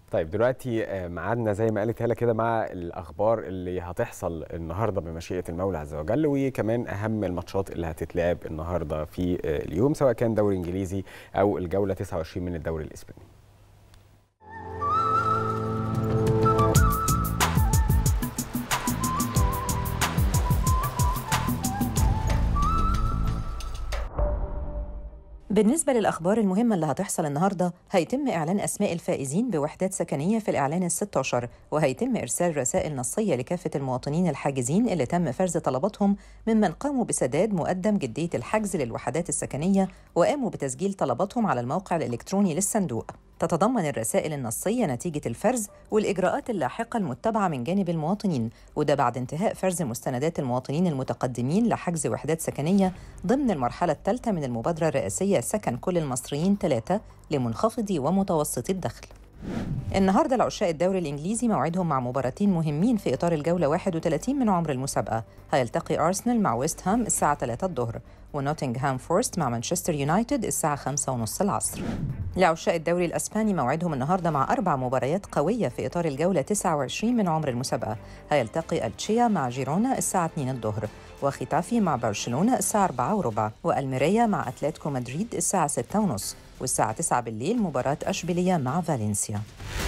طيب دلوقتي آه، ميعادنا زي ما قالت هاله كده مع الاخبار اللي هتحصل النهارده بمشيئه المولى عز وجل وكمان اهم الماتشات اللي هتتلعب النهارده في آه، اليوم سواء كان دوري انجليزي او الجوله 29 من الدوري الاسباني بالنسبة للأخبار المهمة اللي هتحصل النهاردة هيتم إعلان أسماء الفائزين بوحدات سكنية في الإعلان ال 16 وهيتم إرسال رسائل نصية لكافة المواطنين الحاجزين اللي تم فرز طلباتهم ممن قاموا بسداد مقدم جدية الحجز للوحدات السكنية وقاموا بتسجيل طلباتهم على الموقع الإلكتروني للصندوق تتضمن الرسائل النصية نتيجة الفرز والإجراءات اللاحقة المتبعة من جانب المواطنين وده بعد انتهاء فرز مستندات المواطنين المتقدمين لحجز وحدات سكنية ضمن المرحلة الثالثة من المبادرة الرئاسية سكن كل المصريين ثلاثة لمنخفضي ومتوسطي الدخل النهارده العشاء الدوري الانجليزي موعدهم مع مباراتين مهمين في اطار الجوله 31 من عمر المسابقه هيلتقي ارسنال مع ويست هام الساعه 3 الظهر ونوتنغهام فورست مع مانشستر يونايتد الساعه 5 ونص العصر لعشاء الدوري الاسباني موعدهم النهارده مع اربع مباريات قويه في اطار الجوله 29 من عمر المسابقه هيلتقي التشيا مع جيرونا الساعه 2 الظهر وختافي مع برشلونه الساعه 4 وربع والميريا مع اتلتيكو مدريد الساعه 6 ونص والساعة 9 بالليل مباراة أشبيلية مع فالنسيا